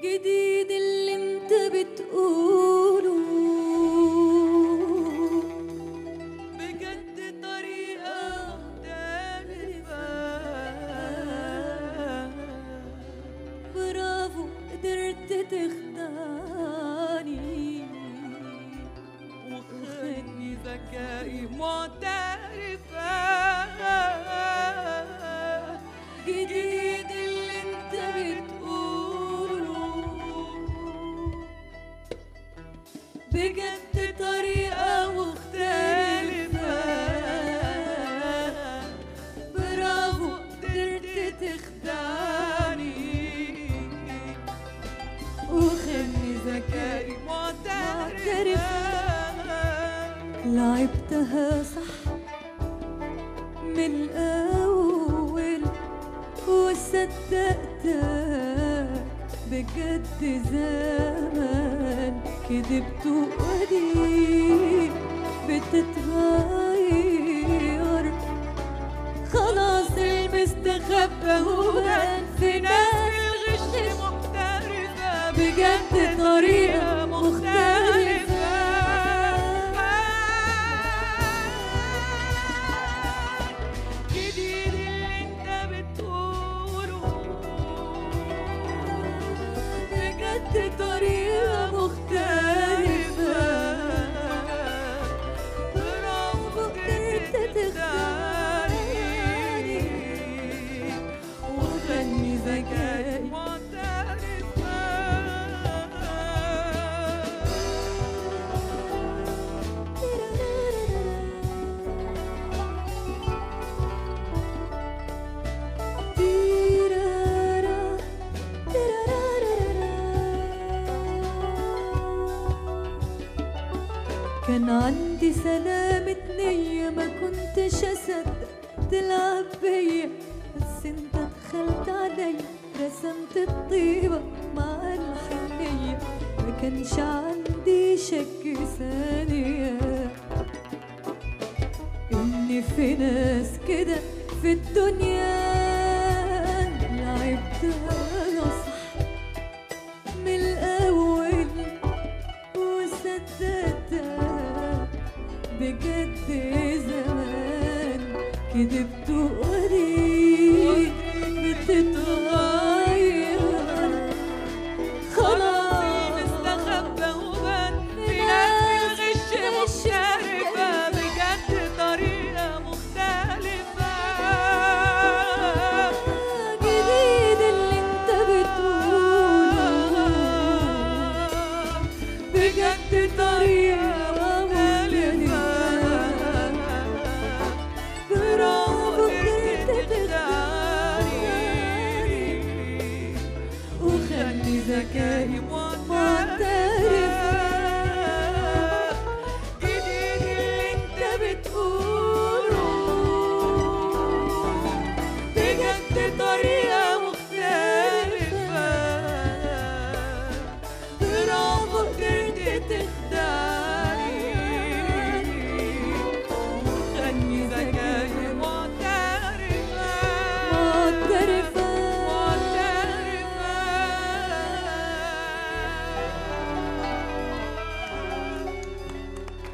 جديد اللي انت بتقوله بجد طريقة مختلفة برافو قدرت تخدعني وخلني ذكائي معترفة جديد اللي انت بتقوله بجد طريقة مختلفة برافو قدرت تخدعني وخلي ذكائي معترفة لعبتها صح من الأول وصدقتك بجد زمان كدبت وقديم بتتغير خلاص المستخبى وبان في ناس الغش محترفة بجد طريقة مختلفة جديد اللي انت بتقوله بجد طريقة مختلفة برافو قدرت تختاري وغني ذكائي كان عندي سلامة نية ما كنتش أصدق تلعب بيا بس انت دخلت عليا رسمت الطيبة مع الحنية ما كانش عندي شك ثانية إن في ناس كده في الدنيا لعبتها صح من الأول وصدقتها بجد زمان كدبت وقريب بتتغير